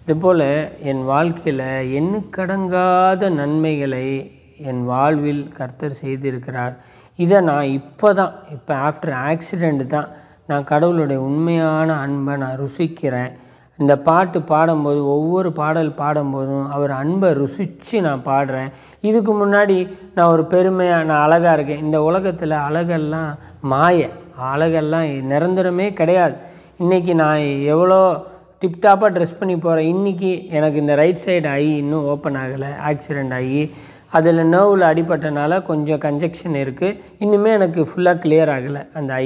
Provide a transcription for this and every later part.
இதுபோல் என் வாழ்க்கையில் எண்ணுக்கடங்காத நன்மைகளை என் வாழ்வில் கர்த்தர் செய்திருக்கிறார் இதை நான் இப்போ தான் இப்போ ஆஃப்டர் ஆக்சிடெண்ட் தான் நான் கடவுளுடைய உண்மையான அன்பை நான் ருசிக்கிறேன் இந்த பாட்டு பாடும்போது ஒவ்வொரு பாடல் பாடும்போதும் அவர் அன்பை ருசித்து நான் பாடுறேன் இதுக்கு முன்னாடி நான் ஒரு பெருமையாக நான் அழகாக இருக்கேன் இந்த உலகத்தில் அழகெல்லாம் மாய அழகெல்லாம் நிரந்தரமே கிடையாது இன்றைக்கி நான் எவ்வளோ டிப்டாப்பாக ட்ரெஸ் பண்ணி போகிறேன் இன்றைக்கி எனக்கு இந்த ரைட் சைடு ஐ இன்னும் ஓப்பன் ஆகலை ஆக்சிடெண்ட் ஆகி அதில் நர்வில் அடிபட்டனால கொஞ்சம் கன்ஜெக்ஷன் இருக்குது இன்னுமே எனக்கு ஃபுல்லாக கிளியர் ஆகலை அந்த ஐ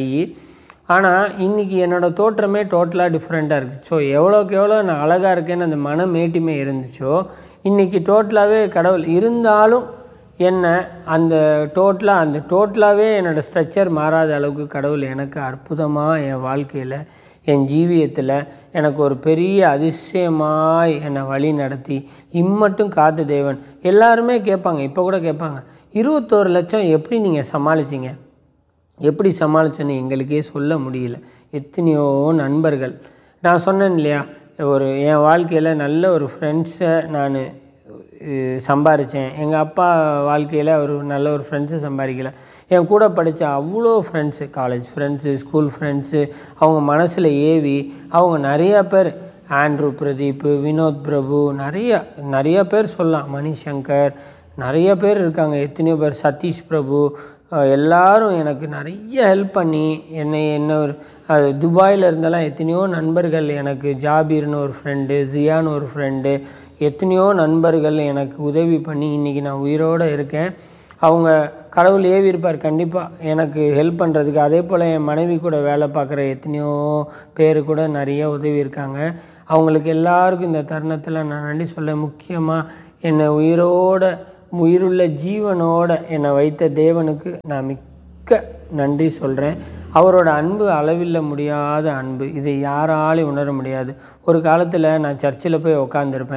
ஆனால் இன்றைக்கி என்னோடய தோற்றமே டோட்டலாக டிஃப்ரெண்ட்டாக இருக்குது ஸோ எவ்வளோக்கு எவ்வளோ நான் அழகாக இருக்கேன்னு அந்த மன மேட்டிமே இருந்துச்சோ இன்றைக்கி டோட்டலாகவே கடவுள் இருந்தாலும் என்ன அந்த டோட்டலாக அந்த டோட்டலாகவே என்னோடய ஸ்ட்ரக்சர் மாறாத அளவுக்கு கடவுள் எனக்கு அற்புதமாக என் வாழ்க்கையில் என் ஜீவியத்தில் எனக்கு ஒரு பெரிய அதிசயமாய் என்னை வழி நடத்தி இம்மட்டும் காத்த தேவன் எல்லாருமே கேட்பாங்க இப்போ கூட கேட்பாங்க இருபத்தோரு லட்சம் எப்படி நீங்கள் சமாளிச்சிங்க எப்படி சமாளிச்சேன்னு எங்களுக்கே சொல்ல முடியல எத்தனையோ நண்பர்கள் நான் சொன்னேன் இல்லையா ஒரு என் வாழ்க்கையில் நல்ல ஒரு ஃப்ரெண்ட்ஸை நான் சம்பாரித்தேன் எங்கள் அப்பா வாழ்க்கையில் ஒரு நல்ல ஒரு ஃப்ரெண்ட்ஸை சம்பாதிக்கல என் கூட படித்த அவ்வளோ friends college friends school friends அவங்க மனசில் ஏவி அவங்க நிறையா பேர் ஆண்ட்ரூ பிரதீப் வினோத் பிரபு நிறைய நிறைய பேர் சொல்லலாம் மணிசங்கர் நிறைய பேர் இருக்காங்க எத்தனையோ பேர் சதீஷ் பிரபு எல்லாரும் எனக்கு நிறைய ஹெல்ப் பண்ணி என்னை என்ன ஒரு துபாயில் இருந்தெல்லாம் எத்தனையோ நண்பர்கள் எனக்கு ஜாபீர்னு ஒரு ஃப்ரெண்டு ஜியான்னு ஒரு ஃப்ரெண்டு எத்தனையோ நண்பர்கள் எனக்கு உதவி பண்ணி இன்றைக்கி நான் உயிரோடு இருக்கேன் அவங்க கடவுள் ஏவி இருப்பார் கண்டிப்பாக எனக்கு ஹெல்ப் பண்ணுறதுக்கு அதே போல் என் மனைவி கூட வேலை பார்க்குற எத்தனையோ பேர் கூட நிறைய உதவி இருக்காங்க அவங்களுக்கு எல்லாருக்கும் இந்த தருணத்தில் நான் நன்றி சொல்ல முக்கியமாக என்னை உயிரோட உயிருள்ள ஜீவனோட என்னை வைத்த தேவனுக்கு நான் மிக்க நன்றி சொல்கிறேன் அவரோட அன்பு அளவில்ல முடியாத அன்பு இதை யாராலையும் உணர முடியாது ஒரு காலத்தில் நான் சர்ச்சில் போய் உக்காந்துருப்பேன்